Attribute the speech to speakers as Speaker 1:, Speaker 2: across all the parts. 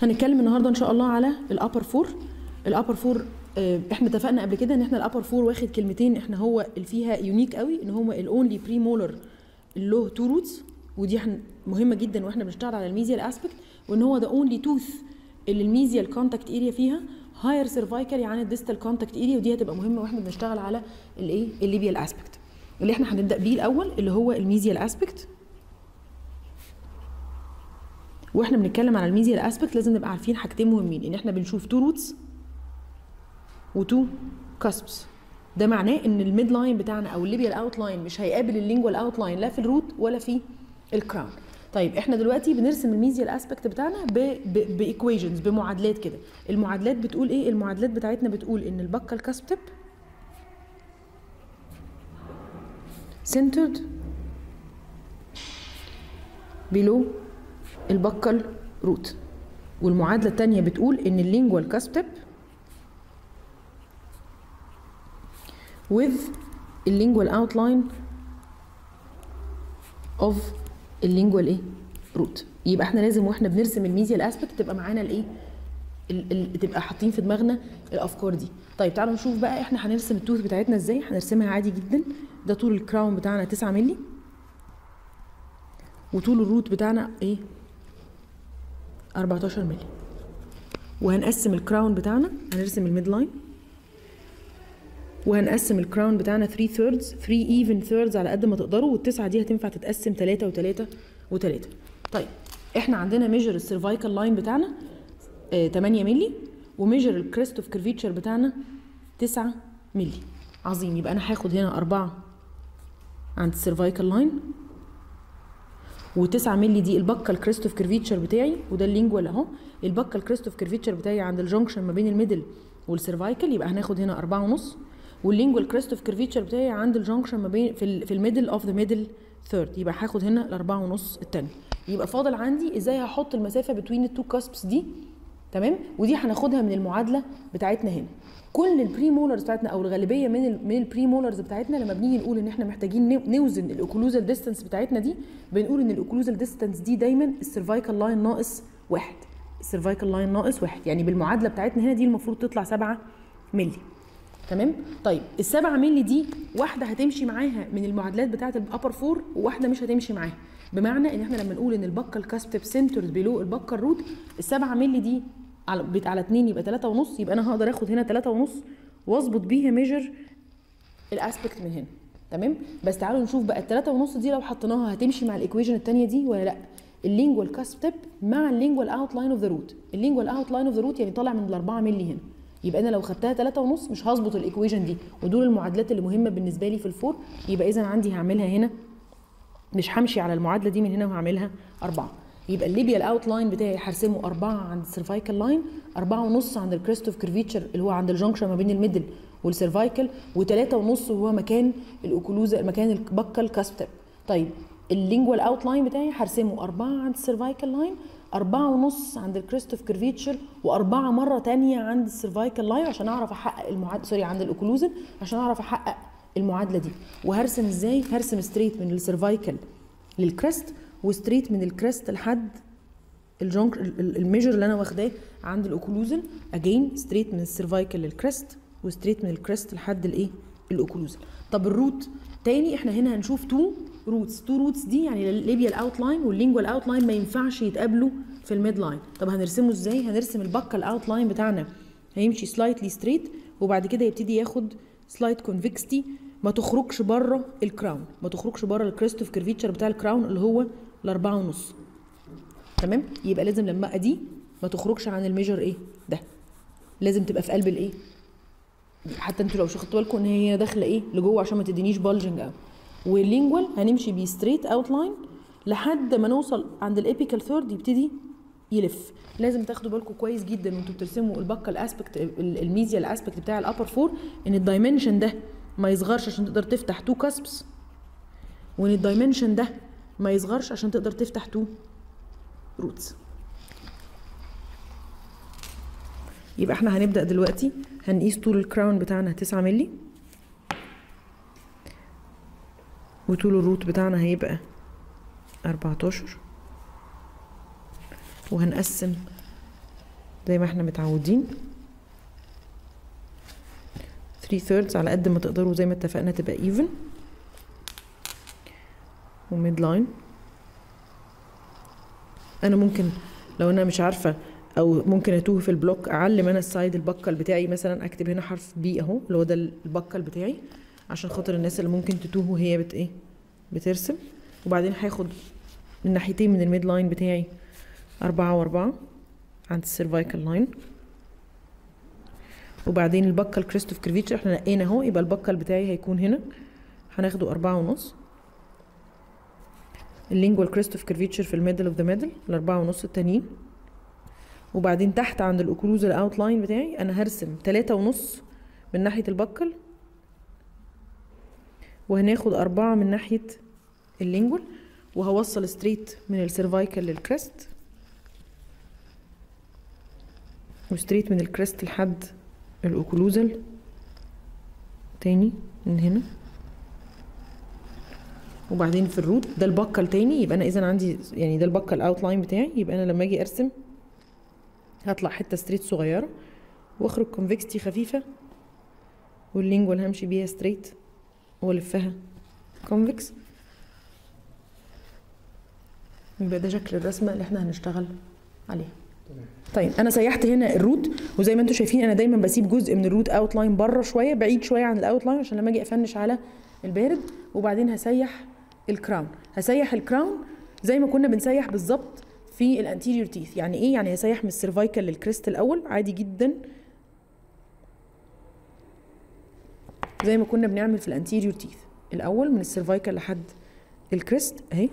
Speaker 1: هنتكلم النهارده ان شاء الله على الابر فور الابر فور احنا اتفقنا قبل كده ان احنا الابر فور واخد كلمتين احنا هو اللي فيها يونيك قوي ان هو الاونلي بري مولر اللي له تو روتس ودي احنا مهمه جدا واحنا بنشتغل على الميزيال اسبكت وان هو ذا اونلي توث اللي الميزيال كونتاكت اريا فيها هاير سيرفايكال عن الديستال كونتاكت اريا ودي هتبقى مهمه واحنا بنشتغل على الايه الليبيال اسبكت اللي احنا هنبدا بيه الاول اللي هو الميزيال اسبكت واحنا بنتكلم على الميزيال اسبكت لازم نبقى عارفين حاجتين مهمين ان احنا بنشوف تو روتس وتو كاسبس ده معناه ان الميد لاين بتاعنا او الليبيال اوت لاين مش هيقابل اللينجوال اوت لاين لا في الروت ولا في الكراون طيب احنا دلوقتي بنرسم الميزيال اسبكت بتاعنا بايكويشنز بمعادلات كده المعادلات بتقول ايه المعادلات بتاعتنا بتقول ان البكال كاسب تيب centered below البكال روت والمعادله الثانيه بتقول ان اللينجوال كاسب تيب with اللينجوال outline of اللينجوال ايه روت يبقى احنا لازم واحنا بنرسم الميزيال اسبكت تبقى معانا الايه ال- ال- تبقى حاطين في دماغنا الافكار دي طيب تعالوا نشوف بقى احنا هنرسم التوث بتاعتنا ازاي هنرسمها عادي جدا ده طول الكراون بتاعنا 9 مللي وطول الروت بتاعنا ايه 14 مللي وهنقسم الكراون بتاعنا هنرسم الميد لاين وهنقسم الكراون بتاعنا 3 ثيردز 3 ايفن ثيردز على قد ما تقدروا والتسعه دي هتنفع تتقسم 3 و3 و3 طيب احنا عندنا ميجر السيرفايكال لاين بتاعنا آه 8 مللي وميجر الكريست اوف كيرفيتشر بتاعنا 9 مللي عظيم يبقى انا هاخد هنا أربعة عند السيرفايكال لاين و9 مللي دي البكال كريست اوف كيرفيتشر بتاعي وده اللينجوال اهو البكال كريست اوف كيرفيتشر بتاعي عند الجنكشن ما بين الميدل والسيرفايكال يبقى هناخد هنا أربعة ونص واللينجوال كريست اوف كيرفيتشر بتاعي عند الجنكشن ما بين في ال في الميدل اوف ذا ميدل ثيرد يبقى هاخد هنا الأربعة ونص التاني يبقى فاضل عندي ازاي هحط المسافه بين التو كاسبس دي تمام ودي هناخدها من المعادله بتاعتنا هنا كل البري مولرز بتاعتنا او الغالبيه من ال من البري مولرز بتاعتنا لما بنيجي نقول ان احنا محتاجين نو- نوزن الاوكلوزال ديستانس بتاعتنا دي بنقول ان الاوكلوزال ديستانس دي دايما السيرفايكال لاين ناقص واحد السيرفايكال لاين ناقص واحد يعني بالمعادله بتاعتنا هنا دي المفروض تطلع 7 مللي تمام طيب السبعة مللي دي واحده هتمشي معاها من المعادلات بتاعه الابر فور وواحده مش هتمشي معاها بمعنى ان احنا لما نقول ان البكال كاسب سنترد بيلو البكال روت السبعة مللي دي على بت على 2 يبقى 3 ونص يبقى انا هقدر اخد هنا 3 ونص واظبط بيها ميجر الاسبكت من هنا تمام بس تعالوا نشوف بقى التلاتة ونص دي لو حطيناها هتمشي مع الايكويشن التانية دي ولا لا اللينجوال كاسب تيب مع اللينجوال اوت لاين اوف ذا روت اللينجوال اوت لاين اوف ذا روت يعني طالع من الأربعة مللي هنا يبقى انا لو خدتها تلاتة ونص مش هظبط الايكويشن دي ودول المعادلات اللي مهمه بالنسبه لي في الفور يبقى اذا عندي هعملها هنا مش همشي على المعادله دي من هنا وهعملها أربعة يبقى الليبيال اوت لاين بتاعي هرسمه أربعة عند السيرفايكال لاين أربعة ونص عند الكريست اوف كيرفيتشر اللي هو عند الجنكشن ما بين الميدل والسيرفايكال وتلاتة ونص وهو مكان الاوكلوزا مكان البكال كاستب طيب اللينجوال اوت لاين بتاعي هرسمه أربعة عند السيرفايكال لاين أربعة ونص عند الكريست اوف كيرفيتشر وأربعة مرة تانية عند السيرفايكال لاين عشان أعرف أحقق المعادلة سوري عند الأوكلوزن عشان أعرف أحقق المعادلة دي وهرسم ازاي هرسم ستريت من السيرفايكال للكريست وستريت من الكريست لحد الجونك الميجر اللي انا واخداه عند الاوكلوزن اجين ستريت من السيرفايكال للكريست وستريت من الكريست لحد الايه الاوكلوزن طب الروت تاني احنا هنا هنشوف تو روتس تو روتس دي يعني الليبيال اوت لاين واللينجوال اوت لاين ما ينفعش يتقابلوا في الميد لاين طب هنرسمه ازاي هنرسم البكال اوت لاين بتاعنا هيمشي سلايتلي ستريت وبعد كده يبتدي ياخد سلايد كونفكستي ما تخرجش بره الكراون ما تخرجش بره الكريست اوف كيرفيتشر بتاع الكراون اللي هو الأربعة ونص تمام يبقى لازم لما دي ما تخرجش عن الميجر ايه ده لازم تبقى في قلب الايه حتى انتوا لو خدتوا بالكم ان هي داخله ايه لجوه عشان ما تدينيش بالجنج قوي واللينجوال هنمشي بيه ستريت اوت لاين لحد ما نوصل عند الابيكال ثيرد يبتدي يلف لازم تاخدوا بالكم كويس جدا وانتوا بترسموا البكال اسبكت الميزيال اسبكت بتاع الابر فور ان الدايمنشن ده ما يصغرش عشان تقدر تفتح تو كاسبس وان الدايمنشن ده ما يصغرش عشان تقدر تفتح تو روتس يبقى احنا هنبدا دلوقتي هنقيس طول الكراون بتاعنا 9 مللي وطول الروت بتاعنا هيبقى 14 وهنقسم زي ما احنا متعودين 3 thirds على قد ما تقدروا زي ما اتفقنا تبقى even وميد لاين انا ممكن لو انا مش عارفه او ممكن اتوه في البلوك اعلم انا السايد البكل بتاعي مثلا اكتب هنا حرف بي اهو اللي هو ده البكل بتاعي عشان خاطر الناس اللي ممكن تتوه وهي بت ايه بترسم وبعدين هاخد من ناحيتين من الميد لاين بتاعي أربعة وأربعة عند السيرفايكال لاين وبعدين البكل كريستوف كريفيتشر احنا نقينا اهو يبقى البكل بتاعي هيكون هنا هناخده أربعة ونص اللينجوال كريستوف كريفيتشر في الميدل اوف ذا ميدل الأربعة ونص التانيين وبعدين تحت عند الأوكلوز الأوت لاين بتاعي أنا هرسم تلاتة ونص من ناحية البكل وهناخد أربعة من ناحية اللينجوال وهوصل ستريت من السيرفايكال للكريست وستريت من الكريست لحد الاوكلوزال تاني من هنا وبعدين في الروت ده البكل تاني يبقى انا اذا عندي يعني ده البكل اوت لاين بتاعي يبقى انا لما اجي ارسم هطلع حته ستريت صغيره واخرج كونفكستي خفيفه واللينجوال همشي بيها ستريت والفها كونفكس يبقى ده شكل الرسمه اللي احنا هنشتغل عليها طيب انا سيحت هنا الروت وزي ما انتم شايفين انا دايما بسيب جزء من الروت اوت لاين بره شويه بعيد شويه عن الاوت لاين عشان لما اجي افنش على البارد وبعدين هسيح الكراون هسيح الكراون زي ما كنا بنسيح بالظبط في الانتيريور تيث يعني ايه يعني هسيح من السيرفايكال للكريست الاول عادي جدا زي ما كنا بنعمل في الانتيريور تيث الاول من السيرفايكال لحد الكريست اهي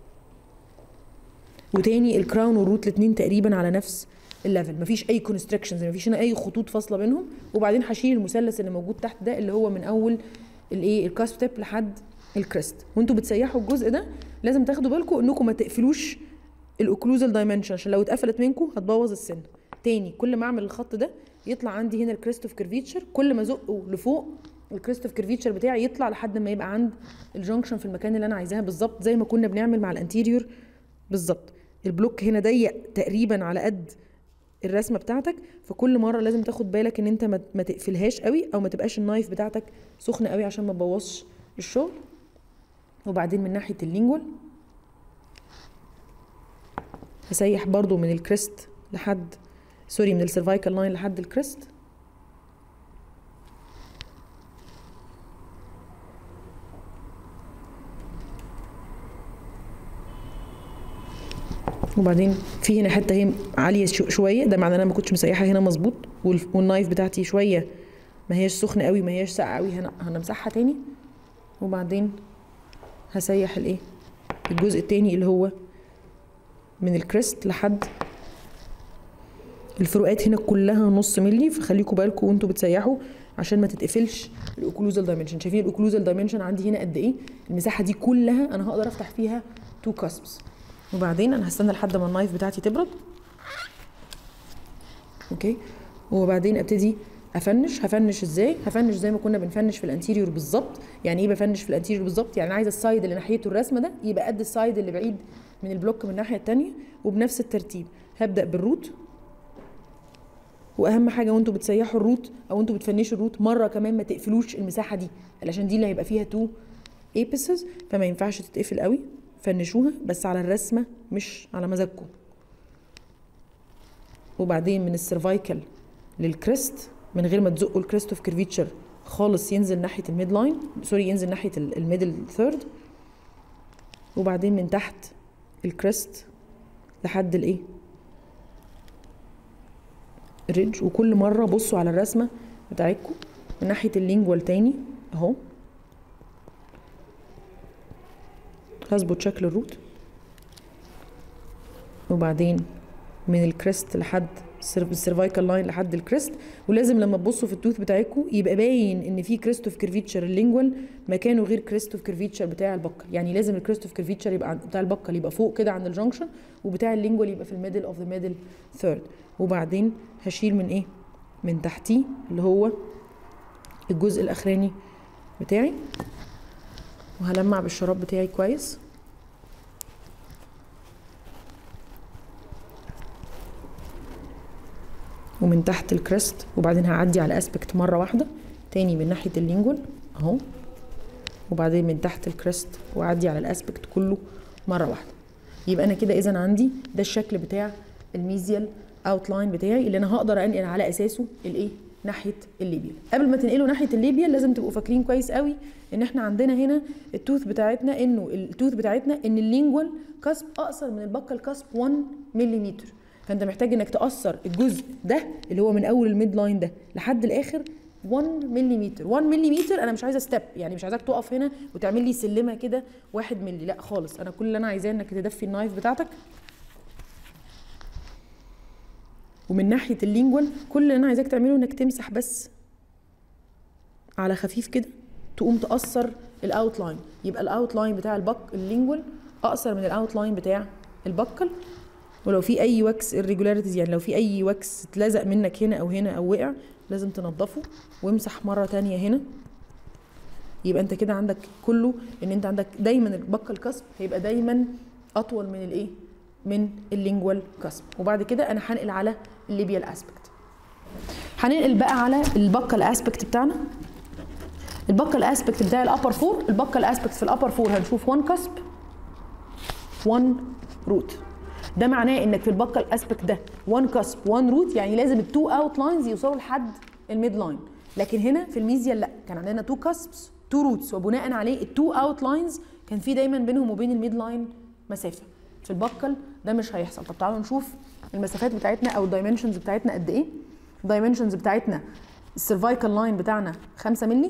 Speaker 1: وتاني الكراون والروت الاثنين تقريبا على نفس الليفل مفيش اي كونستريكشنز مفيش هنا اي خطوط فاصله بينهم وبعدين هشيل المثلث اللي موجود تحت ده اللي هو من اول الايه الكاسب تيب لحد الكريست وانتوا بتسيحوا الجزء ده لازم تاخدوا بالكم انكم ما تقفلوش الاوكلوزال دايمنشن عشان لو اتقفلت منكم هتبوظ السن تاني كل ما اعمل الخط ده يطلع عندي هنا الكريست اوف كيرفيتشر كل ما ازقه لفوق الكريست اوف كيرفيتشر بتاعي يطلع لحد ما يبقى عند الجنكشن في المكان اللي انا عايزاها بالظبط زي ما كنا بنعمل مع الانتيريور بالظبط البلوك هنا ضيق تقريبا على قد الرسمه بتاعتك فكل مره لازم تاخد بالك ان انت ما تقفلهاش قوي او ما تبقاش النايف بتاعتك سخنه قوي عشان ما تبوظش الشغل وبعدين من ناحيه اللينجوال هسيح برضو من الكريست لحد سوري من السيرفايكال لاين لحد الكريست وبعدين في هنا حته هي عاليه شويه ده معناه انا ما كنتش مسيحه هنا مظبوط والنايف بتاعتي شويه ما هياش سخنه قوي ما هياش ساقعه قوي هنا هنمسحها تاني وبعدين هسيح الايه الجزء التاني اللي هو من الكريست لحد الفروقات هنا كلها نص ملي فخليكم بالكم وانتوا بتسيحوا عشان ما تتقفلش الاوكلوزال دايمنشن شايفين الاوكلوزال دايمنشن عندي هنا قد ايه المساحه دي كلها انا هقدر افتح فيها تو كاسبس وبعدين انا هستنى لحد ما النايف بتاعتي تبرد اوكي وبعدين ابتدي افنش هفنش ازاي هفنش زي ما كنا بنفنش في الانتيريور بالظبط يعني ايه بفنش في الانتيريور بالظبط يعني عايزه السايد اللي ناحيته الرسمه ده يبقى قد السايد اللي بعيد من البلوك من الناحيه التانية وبنفس الترتيب هبدا بالروت واهم حاجه وانتوا بتسيحوا الروت او انتوا بتفنشوا الروت مره كمان ما تقفلوش المساحه دي علشان دي اللي هيبقى فيها تو ايبسز فما ينفعش تتقفل قوي فنشوها بس على الرسمه مش على مزاجكم وبعدين من السيرفايكال للكريست من غير ما تزقوا الكريست اوف كيرفيتشر خالص ينزل ناحيه الميد لاين سوري ينزل ناحيه الميدل ثيرد وبعدين من تحت الكريست لحد الايه ريدج وكل مره بصوا على الرسمه بتاعتكم من ناحيه اللينجوال تاني اهو هظبط شكل الروت وبعدين من الكريست لحد السيرفايكال لاين لحد الكريست ولازم لما تبصوا في التوث بتاعتكم يبقى باين ان في كريست اوف كيرفيتشر اللينجوال مكانه غير كريست اوف كيرفيتشر بتاع البكل يعني لازم الكريست اوف كيرفيتشر يبقى عند بتاع البكل يبقى فوق كده عند الجنكشن وبتاع اللينجوال يبقى في الميدل اوف ذا ميدل ثيرد وبعدين هشيل من ايه من تحتيه اللي هو الجزء الاخراني بتاعي وهلمع بالشراب بتاعي كويس ومن تحت الكريست وبعدين هعدي على اسبكت مره واحده تاني من ناحيه اللينجول اهو وبعدين من تحت الكريست واعدي على الاسبكت كله مره واحده يبقى انا كده اذا عندي ده الشكل بتاع الميزيال اوتلاين بتاعي اللي انا هقدر انقل على اساسه الايه ناحيه الليبيال قبل ما تنقله ناحيه الليبيال لازم تبقوا فاكرين كويس قوي ان احنا عندنا هنا التوث بتاعتنا انه التوث بتاعتنا ان اللينجوال كاسب اقصر من البكال كاسب 1 ملم فانت محتاج انك تقصر الجزء ده اللي هو من اول الميد لاين ده لحد الاخر 1 ملم 1 ملم انا مش عايزه ستيب يعني مش عايزاك تقف هنا وتعمل لي سلمه كده 1 ملي لا خالص انا كل اللي انا عايزاه انك تدفي النايف بتاعتك ومن ناحيه اللينجوال كل اللي انا عايزاك تعمله انك تمسح بس على خفيف كده تقوم تقصر الاوت لاين يبقى الاوت لاين بتاع البك اللينجوال اقصر من الاوت لاين بتاع البكل ولو في اي واكس irregularities يعني لو في اي واكس اتلزق منك هنا او هنا او وقع لازم تنضفه وامسح مره تانية هنا يبقى انت كده عندك كله ان انت عندك دايما البكه الكسب هيبقى دايما اطول من الايه من اللينجوال كسب وبعد كده انا هنقل على الليبيال اسبكت هننقل بقى على البكه الاسبكت بتاعنا البكه الاسبكت بتاع الابر فور البكه الاسبكت في الابر فور هنشوف 1 كسب 1 روت ده معناه انك في البكه الاسبكت ده 1 كسب 1 روت يعني لازم التو اوت لاينز يوصلوا لحد الميد لاين لكن هنا في الميزيال لا كان عندنا تو كاسبس تو روتس وبناء عليه التو اوت لاينز كان في دايما بينهم وبين الميد لاين مسافه في البكل ده مش هيحصل طب تعالوا نشوف المسافات بتاعتنا او الدايمنشنز بتاعتنا قد ايه الدايمنشنز بتاعتنا السيرفايكال لاين بتاعنا 5 مللي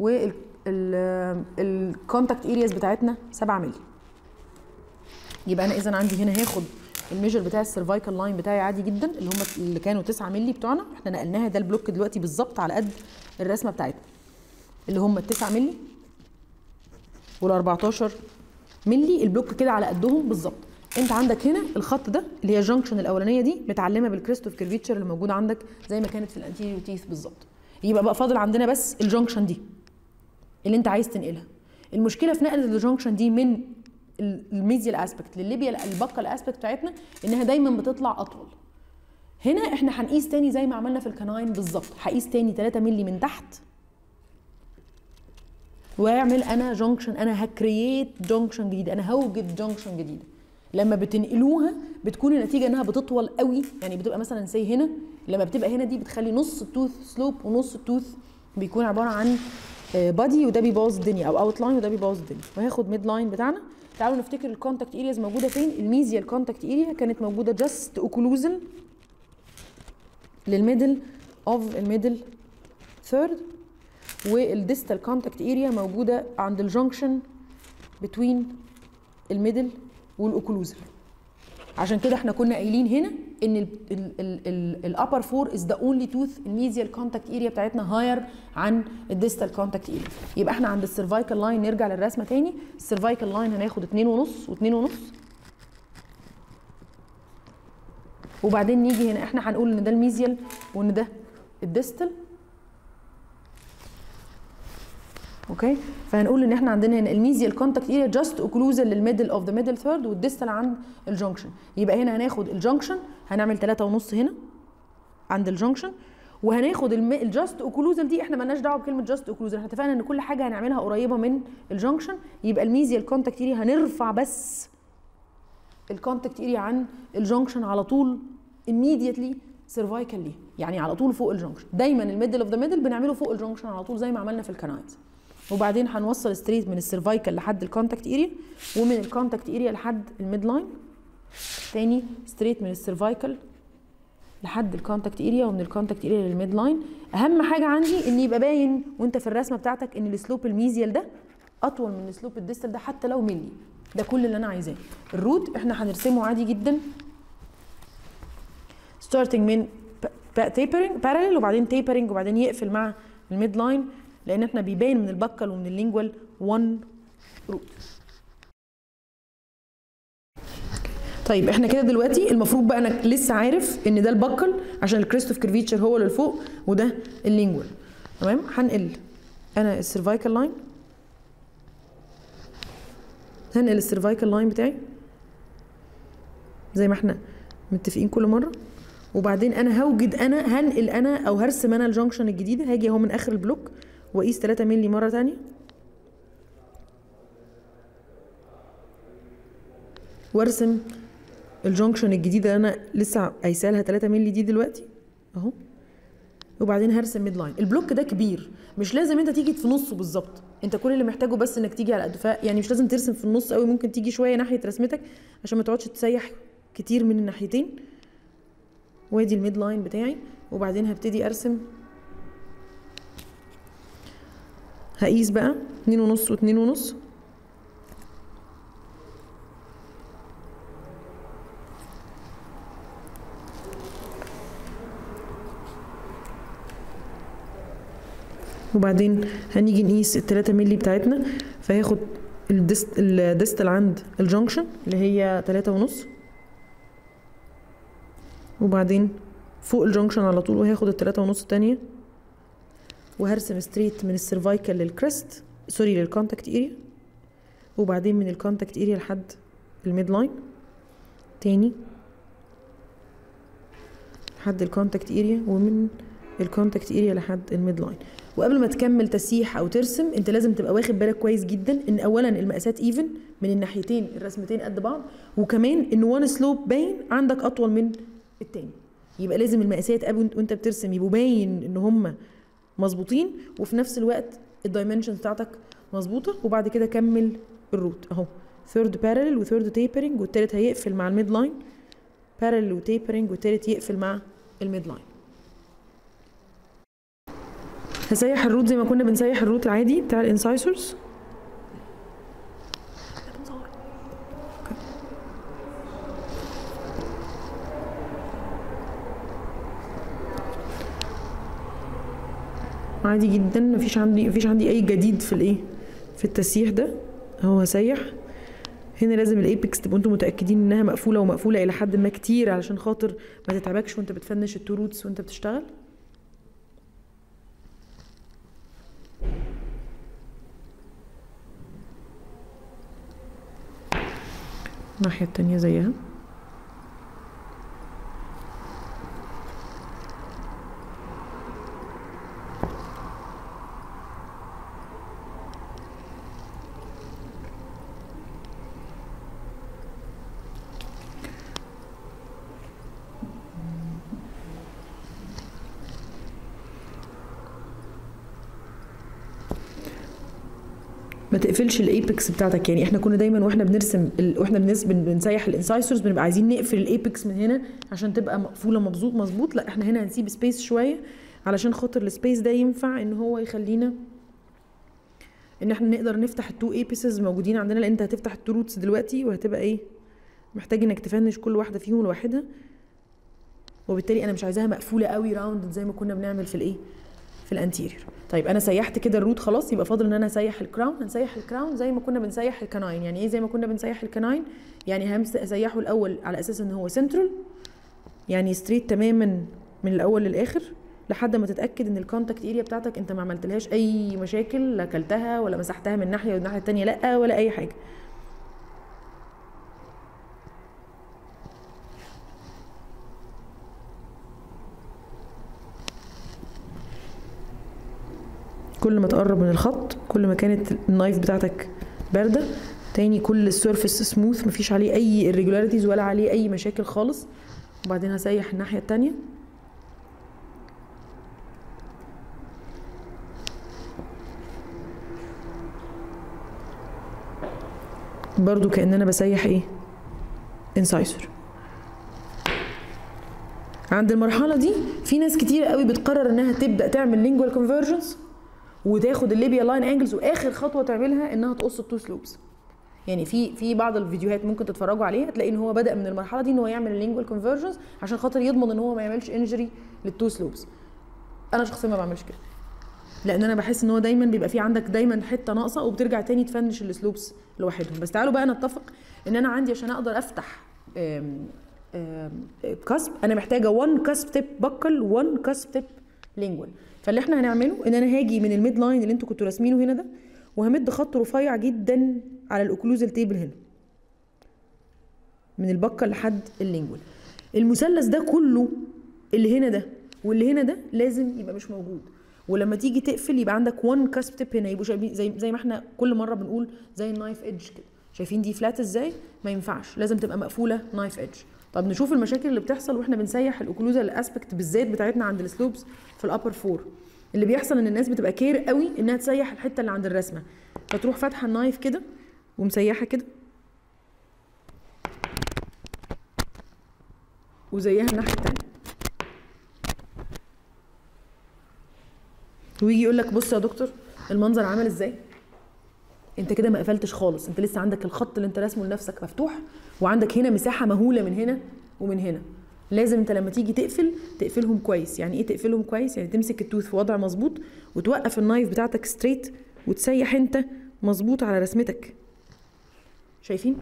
Speaker 1: والكونتاكت ارياز بتاعتنا 7 مللي يبقى انا اذا عندي هنا هاخد الميجر بتاع السيرفايكال لاين بتاعي عادي جدا اللي هم اللي كانوا 9 مللي بتوعنا احنا نقلناها ده البلوك دلوقتي بالظبط على قد الرسمه بتاعتنا اللي هم ال 9 مللي وال 14 مللي البلوك كده على قدهم بالظبط انت عندك هنا الخط ده اللي هي الجنكشن الاولانيه دي متعلمه بالكريستوف كيرفيتشر اللي موجوده عندك زي ما كانت في الانتيريور تيث بالظبط يبقى بقى فاضل عندنا بس الجنكشن دي اللي انت عايز تنقلها المشكله في نقل الجنكشن دي من الميديال اسبكت للليبيا البقه الاسبكت بتاعتنا انها دايما بتطلع اطول هنا احنا هنقيس تاني زي ما عملنا في الكناين بالظبط هقيس تاني 3 مللي من تحت واعمل انا جنكشن انا هكرييت جنكشن جديده انا هوجد جنكشن جديده لما بتنقلوها بتكون النتيجه انها بتطول قوي يعني بتبقى مثلا سي هنا لما بتبقى هنا دي بتخلي نص التوث سلوب ونص التوث بيكون عباره عن بادي وده بيبوظ الدنيا او اوت لاين وده بيبوظ الدنيا وهاخد ميد لاين بتاعنا تعالوا نفتكر الكونتاكت ارياز موجوده فين الميزيا الكونتاكت اريا كانت موجوده جاست اوكلوزل للميدل اوف الميدل ثيرد والديستال كونتاكت اريا موجوده عند الجنكشن بتوين الميدل والاوكلوزل عشان كده احنا كنا قايلين هنا ان الابر فور از ذا اونلي توث الميزيال كونتاكت اريا بتاعتنا هاير عن الديستال كونتاكت اريا يبقى احنا عند السيرفايكال لاين نرجع للرسمه تاني السيرفايكال لاين هناخد 2 ونص و2 ونص وبعدين نيجي هنا احنا هنقول ان ده الميزيال وان ده الديستال اوكي فهنقول ان احنا عندنا هنا الميزيال كونتاكت اريا جاست اوكلوزال للميدل اوف ذا ميدل ثيرد والديستال عند الجنكشن يبقى هنا هناخد الجنكشن هنعمل 3 ونص هنا عند الجنكشن وهناخد الجاست اوكلوزال دي احنا مالناش دعوه بكلمه جاست اوكلوزال احنا اتفقنا ان كل حاجه هنعملها قريبه من الجنكشن يبقى الميزيال كونتاكت اريا هنرفع بس الكونتاكت اريا عن الجنكشن على طول immediately سيرفايكال ليه يعني على طول فوق الجنكشن دايما الميدل اوف ذا ميدل بنعمله فوق الجنكشن على طول زي ما عملنا في الكنايز وبعدين هنوصل ستريت من السيرفايكال لحد الكونتاكت اريا ومن الكونتاكت اريا لحد الميد لاين تاني ستريت من السيرفايكال لحد الكونتاكت اريا ومن الكونتاكت اريا للميد لاين اهم حاجه عندي ان يبقى باين وانت في الرسمه بتاعتك ان السلوب الميزيال ده اطول من السلوب الديستال ده حتى لو ملي ده كل اللي انا عايزاه الروت احنا هنرسمه عادي جدا starting من تيبرنج بارلل وبعدين تيبرنج وبعدين يقفل مع الميد لاين لان احنا بيبان من البكل ومن اللينجوال 1 روت طيب احنا كده دلوقتي المفروض بقى انك لسه عارف ان ده البكل عشان الكريستوف كيرفيتشر هو اللي فوق وده اللينجوال تمام هنقل انا السيرفايكال لاين هنقل السيرفايكال لاين بتاعي زي ما احنا متفقين كل مره وبعدين انا هوجد انا هنقل انا او هرسم انا الجنكشن الجديده هاجي اهو من اخر البلوك واقيس 3 مللي مره تانية وارسم الجنكشن الجديده اللي انا لسه قايسه لها 3 مللي دي دلوقتي اهو وبعدين هرسم ميد لاين البلوك ده كبير مش لازم انت تيجي في نصه بالظبط انت كل اللي محتاجه بس انك تيجي على قد ف يعني مش لازم ترسم في النص قوي ممكن تيجي شويه ناحيه رسمتك عشان ما تقعدش تسيح كتير من الناحيتين وادي الميد لاين بتاعي وبعدين هبتدي ارسم هقيس بقى اتنين ونص واتنين ونص وبعدين هنيجي نقيس التلاتة ملي بتاعتنا فهاخد الدست الدستل عند الجنكشن اللي هي تلاتة ونص وبعدين فوق الجنكشن على طول وهاخد التلاتة ونص التانية وهرسم ستريت من السيرفايكال للكريست سوري للكونتاكت اريا وبعدين من الكونتاكت اريا لحد الميد لاين تاني لحد الكونتاكت اريا ومن الكونتاكت اريا لحد الميد لاين وقبل ما تكمل تسيح او ترسم انت لازم تبقى واخد بالك كويس جدا ان اولا المقاسات ايفن من الناحيتين الرسمتين قد بعض وكمان ان وان سلوب باين عندك اطول من التاني يبقى لازم المقاسات قبل وانت بترسم يبقوا باين ان هم مظبوطين وفي نفس الوقت الدايمنشنز بتاعتك مظبوطه وبعد كده كمل الروت اهو ثيرد بارلل وثيرد تيبرنج والتالت هيقفل مع الميد لاين بارلل وتيبرنج والتالت يقفل مع الميد لاين هسيح الروت زي ما كنا بنسيح الروت العادي بتاع الانسايسورز عادي جدا مفيش عندي مفيش عندي اي جديد في الايه في التسييح ده اهو هسيح هنا لازم الايبكس تبقوا انتوا متاكدين انها مقفوله ومقفوله الى حد ما كتير علشان خاطر ما تتعبكش وانت بتفنش التو روتس وانت بتشتغل الناحية التانية زيها ما تقفلش الايبكس بتاعتك يعني احنا كنا دايما واحنا بنرسم ال... واحنا بنرسم بن- بنسيح الانسايسورز بنبقى عايزين نقفل الايبكس من هنا عشان تبقى مقفوله مظبوط مظبوط لا احنا هنا هنسيب سبيس شويه علشان خاطر السبيس ده ينفع ان هو يخلينا ان احنا نقدر نفتح التو ايبسز موجودين عندنا لان انت هتفتح التو روتس دلوقتي وهتبقى ايه محتاج انك تفنش كل واحده فيهم لوحدها وبالتالي انا مش عايزاها مقفوله قوي راوند زي ما كنا بنعمل في الايه في الانتيريور طيب انا سيحت كده الروت خلاص يبقى فاضل ان انا اسيح الكراون هنسيح الكراون زي ما كنا بنسيح الكناين يعني ايه زي ما كنا بنسيح الكناين يعني همس اسيحه الاول على اساس ان هو سنترال يعني ستريت تماما من الاول للاخر لحد ما تتاكد ان الكونتاكت اريا بتاعتك انت ما عملتلهاش اي مشاكل لا اكلتها ولا مسحتها من ناحيه والناحيه التانيه لا ولا اي حاجه كل ما تقرب من الخط كل ما كانت النايف بتاعتك بارده تاني كل السيرفيس سموث مفيش عليه اي irregularities ولا عليه اي مشاكل خالص وبعدين هسيح الناحيه التانيه برضو كاننا بسيح ايه انسايسور عند المرحله دي في ناس كتير قوي بتقرر انها تبدا تعمل لينجوال كونفرجنس وتاخد الليبيا لاين انجلز واخر خطوه تعملها انها تقص التو سلوبس يعني في في بعض الفيديوهات ممكن تتفرجوا عليها تلاقي ان هو بدا من المرحله دي ان هو يعمل اللينجوال كونفرجنس عشان خاطر يضمن ان هو ما يعملش انجري للتو سلوبس انا شخصيا ما بعملش كده لان انا بحس ان هو دايما بيبقى في عندك دايما حته ناقصه وبترجع تاني تفنش السلوبس لوحدهم بس تعالوا بقى نتفق ان انا عندي عشان اقدر افتح آم، آم، كاسب انا محتاجه 1 كاسب تيب بكل 1 كاسب تيب لينجوال فاللي احنا هنعمله ان انا هاجي من الميد لاين اللي انتوا كنتوا راسمينه هنا ده وهمد خط رفيع جدا على الاوكلوزال تيبل هنا من البكه لحد اللينجوال المثلث ده كله اللي هنا ده واللي هنا ده لازم يبقى مش موجود ولما تيجي تقفل يبقى عندك وان كاسب تيب هنا يبقوا شايفين زي زي ما احنا كل مره بنقول زي النايف ايدج كده شايفين دي فلات ازاي ما ينفعش لازم تبقى مقفوله نايف ايدج طب نشوف المشاكل اللي بتحصل واحنا بنسيح الاوكلوزال اسبكت بالذات بتاعتنا عند السلوبس في الابر فور اللي بيحصل ان الناس بتبقى كير قوي انها تسيح الحته اللي عند الرسمه فتروح فاتحه النايف كده ومسيحه كده وزيها الناحيه التانيه ويجي يقول لك بص يا دكتور المنظر عامل ازاي انت كده ما قفلتش خالص انت لسه عندك الخط اللي انت راسمه لنفسك مفتوح وعندك هنا مساحه مهوله من هنا ومن هنا لازم انت لما تيجي تقفل تقفلهم كويس يعني ايه تقفلهم كويس يعني تمسك التوث في وضع مظبوط وتوقف النايف بتاعتك ستريت وتسيح انت مظبوط على رسمتك شايفين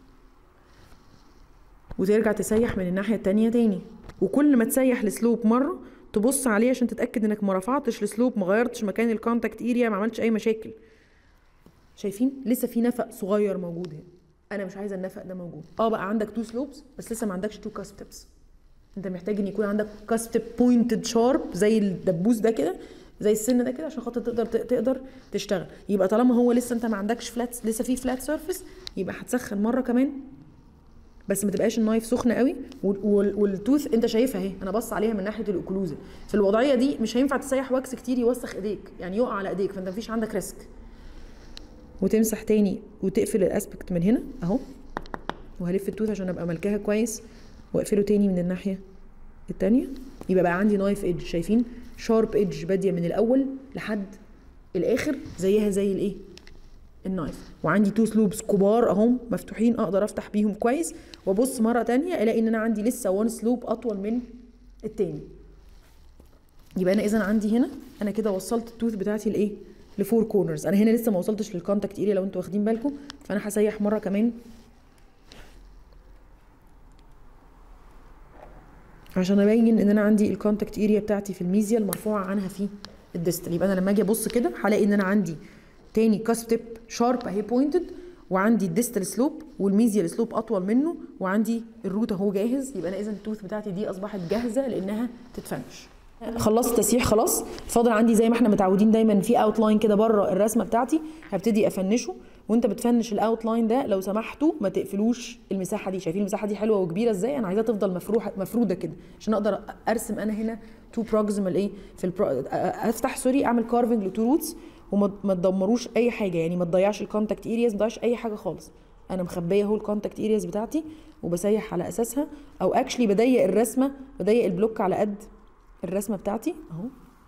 Speaker 1: وترجع تسيح من الناحيه التانية تاني وكل ما تسيح السلوب مره تبص عليه عشان تتاكد انك ما رفعتش السلوب ما غيرتش مكان الكونتاكت اريا ما عملتش اي مشاكل شايفين لسه في نفق صغير موجود هنا انا مش عايزه النفق ده موجود اه بقى عندك تو سلوبس بس لسه ما عندكش تو كاسب تيبس انت محتاج ان يكون عندك كاسب تيب بوينتد شارب زي الدبوس ده كده زي السن ده كده عشان خاطر تقدر تقدر تشتغل يبقى طالما هو لسه انت ما عندكش فلات لسه في فلات سيرفيس يبقى هتسخن مره كمان بس ما تبقاش النايف سخنه قوي والتوث انت شايفها اهي انا بص عليها من ناحيه الاوكلوزه في الوضعيه دي مش هينفع تسيح واكس كتير يوسخ ايديك يعني يقع على ايديك فانت مفيش عندك ريسك وتمسح تاني وتقفل الاسبكت من هنا اهو وهلف التوث عشان ابقى ملكاها كويس واقفله تاني من الناحيه التانية يبقى بقى عندي نايف ايدج شايفين شارب ايدج باديه من الاول لحد الاخر زيها زي الايه النايف وعندي تو سلوبس كبار اهم مفتوحين اقدر افتح بيهم كويس وابص مره تانية الاقي ان انا عندي لسه وان سلوب اطول من التاني يبقى انا اذا عندي هنا انا كده وصلت التوث بتاعتي لايه لفور كورنرز انا هنا لسه ما وصلتش للكونتاكت اريا لو انتوا واخدين بالكم فانا هسيح مره كمان عشان ابين ان انا عندي الكونتاكت اريا بتاعتي في الميزيا المرفوعه عنها في الديستال يبقى انا لما اجي ابص كده هلاقي ان انا عندي تاني كاسب تيب شارب اهي بوينتد وعندي الديستال سلوب والميزيال سلوب اطول منه وعندي الروت اهو جاهز يبقى انا اذا التوث بتاعتي دي اصبحت جاهزه لانها تتفنش خلصت تسيح خلاص فاضل عندي زي ما احنا متعودين دايما في اوت لاين كده بره الرسمه بتاعتي هبتدي افنشه وانت بتفنش الاوت لاين ده لو سمحتوا ما تقفلوش المساحه دي شايفين المساحه دي حلوه وكبيره ازاي انا عايزاها تفضل مفروحه مفروده كده عشان اقدر ارسم انا هنا تو بروكسيمال ايه في البرو... افتح سوري اعمل كارفنج لتو روتس وما تدمروش اي حاجه يعني ما تضيعش الكونتاكت ارياز ما تضيعش اي حاجه خالص انا مخبيه اهو الكونتاكت ارياز بتاعتي وبسيح على اساسها او اكشلي بضيق الرسمه بضيق البلوك على قد الرسمه بتاعتي اهو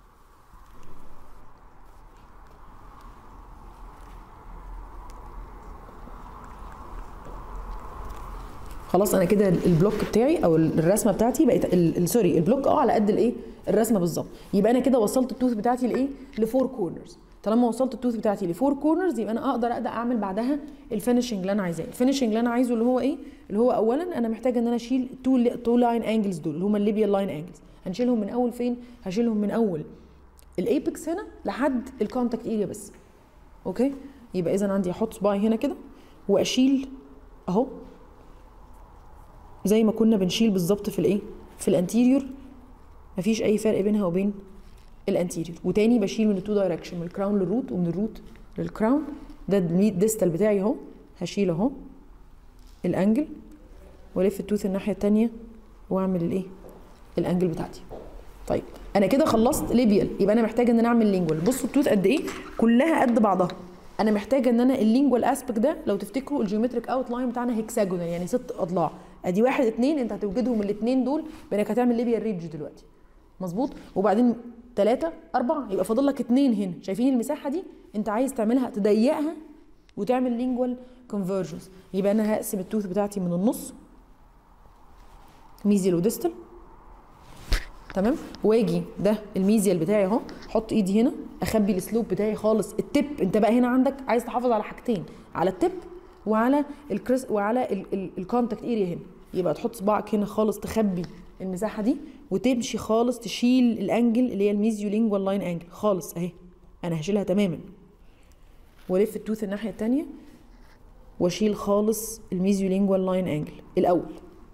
Speaker 1: خلاص انا كده البلوك بتاعي او الرسمه بتاعتي بقت سوري البلوك اه على قد الايه الرسمه بالظبط يبقى انا كده وصلت التوث بتاعتي لايه لفور كورنرز طالما وصلت التوث بتاعتي لفور كورنرز يبقى انا اقدر ابدا اعمل بعدها الفينشنج اللي انا عايزاه الفينشنج اللي انا عايزه اللي هو ايه اللي هو اولا انا محتاجه ان انا اشيل تو تو لاين انجلز دول اللي هم الليبيال لاين انجلز هنشيلهم من اول فين هشيلهم من اول الايبكس هنا لحد الكونتاكت اريا بس اوكي يبقى اذا عندي احط صباعي هنا كده واشيل اهو زي ما كنا بنشيل بالظبط في الايه في الانتيريور مفيش اي فرق بينها وبين الانتيريور وتاني بشيل من التو دايركشن من الكراون للروت ومن الروت للكراون ده الديستال بتاعي اهو هشيل اهو الانجل والف التوث الناحيه التانية واعمل الايه الانجل بتاعتي طيب انا كده خلصت ليبيال يبقى انا محتاجه ان انا اعمل لينجوال بصوا التوث قد ايه كلها قد بعضها انا محتاجه ان انا اللينجوال اسبكت ده لو تفتكروا الجيومتريك اوت لاين بتاعنا هيكساجونال يعني ست اضلاع ادي واحد اتنين انت هتوجدهم الاثنين دول بانك هتعمل ليبيال ريدج دلوقتي مظبوط وبعدين ثلاثة أربعة يبقى فاضل لك اتنين هنا شايفين المساحة دي أنت عايز تعملها تضيقها وتعمل لينجوال كونفرجنس يبقى أنا هقسم التوث بتاعتي من النص ميزيال وديستال تمام واجي ده الميزيال بتاعي اهو احط ايدي هنا اخبي السلوب بتاعي خالص التب انت بقى هنا عندك عايز تحافظ على حاجتين على التب وعلى الكريس وعلى الكونتاكت اريا هنا يبقى تحط صباعك هنا خالص تخبي المساحه دي وتمشي خالص تشيل الانجل اللي هي الميزيو لينجوال لاين انجل خالص اهي انا هشيلها تماما والف التوث الناحيه التانية واشيل خالص الميزيو لينجوال لاين انجل الاول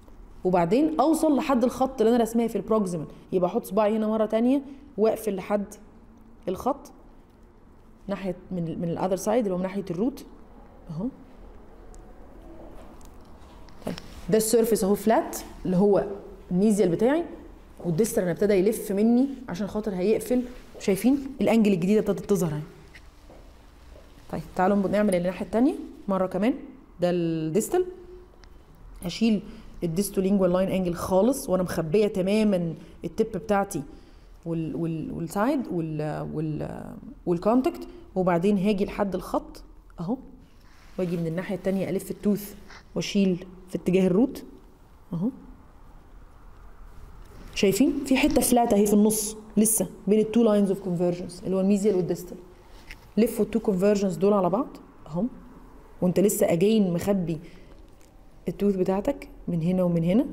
Speaker 1: وبعدين اوصل لحد الخط اللي انا رسماه في البروكسيمال يبقى احط صباعي هنا مره تانية واقفل لحد الخط ناحيه من من الاذر سايد اللي هو من ناحيه الروت اهو طيب ده السيرفيس اهو فلات اللي هو الميزيال بتاعي والديستر انا ابتدى يلف مني عشان خاطر هيقفل شايفين الانجل الجديده ابتدت تظهر اهي طيب تعالوا نعمل الناحيه الثانيه مره كمان ده الديستال هشيل الديستولينجوال لاين انجل خالص وانا مخبيه تماما التب بتاعتي وال وال والسايد وال وال والكونتاكت وبعدين هاجي لحد الخط اهو واجي من الناحيه الثانيه الف التوث واشيل في اتجاه الروت اهو شايفين في حته فلات اهي في النص لسه بين التو لاينز اوف كونفرجنس اللي هو الميزيال والديستال لفوا التو كونفرجنس دول على بعض اهم وانت لسه اجين مخبي التوث بتاعتك من هنا ومن هنا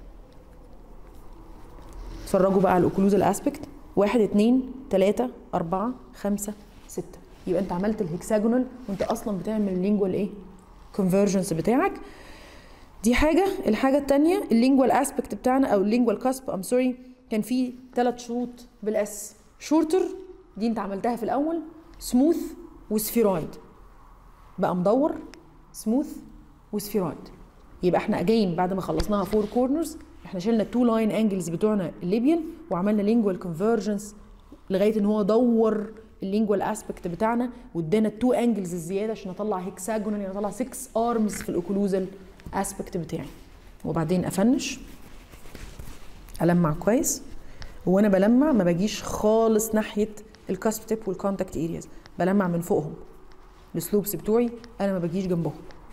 Speaker 1: اتفرجوا بقى على الاوكلوزال اسبكت واحد اتنين تلاتة أربعة خمسة ستة يبقى انت عملت الهكساجونال وانت اصلا بتعمل اللينجوال ايه كونفرجنس بتاعك دي حاجة الحاجة التانية اللينجوال اسبكت بتاعنا او اللينجوال كاسب ام سوري كان في ثلاث شروط بالاس شورتر دي انت عملتها في الاول سموث وسفيرويد بقى مدور سموث وسفيرويد يبقى احنا اجين بعد ما خلصناها فور كورنرز احنا شلنا التو لاين انجلز بتوعنا الليبيال وعملنا لينجوال كونفرجنس لغايه ان هو دور اللينجوال اسبكت بتاعنا وادانا التو انجلز الزياده عشان اطلع هيكساجونال يعني اطلع 6 ارمز في الاوكلوزال اسبكت بتاعي وبعدين افنش المع كويس وانا بلمع ما باجيش خالص ناحيه الكاسب تيب والكونتاكت ارياز بلمع من فوقهم السلوبس بتوعي انا ما باجيش جنبهم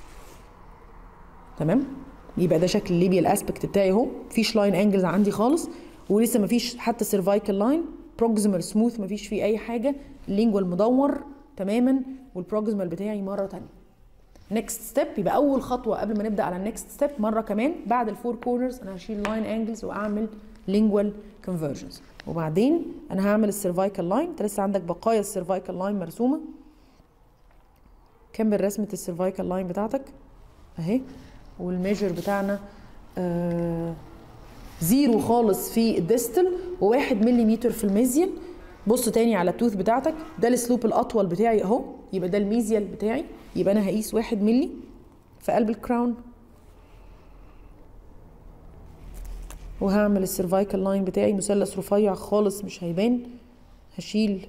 Speaker 1: تمام يبقى ده شكل الليبيال اسبكت بتاعي اهو مفيش لاين انجلز عندي خالص ولسه مفيش حتى سيرفايكال لاين بروكسيمال سموث مفيش فيه اي حاجه اللينجوال مدور تماما والبروكسيمال بتاعي مره تانية نيكست ستيب يبقى اول خطوه قبل ما نبدا على النكست ستيب مره كمان بعد الفور كورنرز انا هشيل لاين انجلز واعمل لينجوال كونفرجنز وبعدين انا هعمل السيرفايكال لاين انت لسه عندك بقايا السيرفايكال لاين مرسومه كمل رسمه السيرفايكال لاين بتاعتك اهي والميجر بتاعنا آه زيرو خالص في الديستل وواحد مليمتر في الميزيال بص تاني على التوث بتاعتك ده السلوب الاطول بتاعي اهو يبقى ده الميزيال بتاعي يبقى انا هقيس واحد ملي في قلب الكراون وهعمل السيرفايكال لاين بتاعي مثلث رفيع خالص مش هيبان هشيل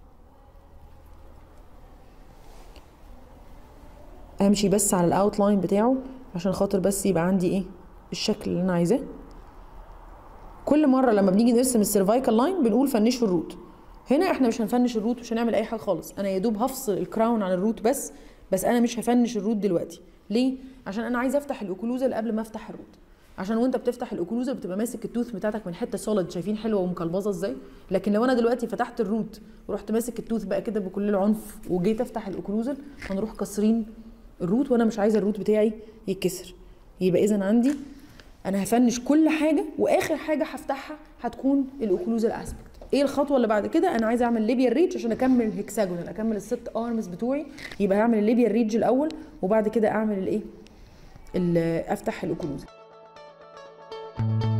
Speaker 1: امشي بس على الاوت لاين بتاعه عشان خاطر بس يبقى عندي ايه الشكل اللي انا عايزاه كل مره لما بنيجي نرسم السيرفايكال لاين بنقول فنشوا الروت هنا احنا مش هنفنش الروت مش هنعمل اي حاجه خالص انا يا دوب هفصل الكراون عن الروت بس بس انا مش هفنش الروت دلوقتي ليه عشان انا عايزه افتح الاوكلوزال قبل ما افتح الروت عشان وانت بتفتح الاوكلوزال بتبقى ماسك التوث بتاعتك من حته سوليد شايفين حلوه ومكلبظه ازاي لكن لو انا دلوقتي فتحت الروت ورحت ماسك التوث بقى كده بكل العنف وجيت افتح الاوكلوزال هنروح كاسرين الروت وانا مش عايزه الروت بتاعي يتكسر يبقى اذا عندي انا هفنش كل حاجه واخر حاجه هفتحها هتكون الاوكلوزال اسبكت ايه الخطوه اللي بعد كده انا عايزه اعمل ليبيال ريتش عشان اكمل الهكساجونال اكمل الست ارمز بتوعي يبقى هعمل الليبيال ريتش الاول وبعد كده اعمل الايه افتح الاوكلوزال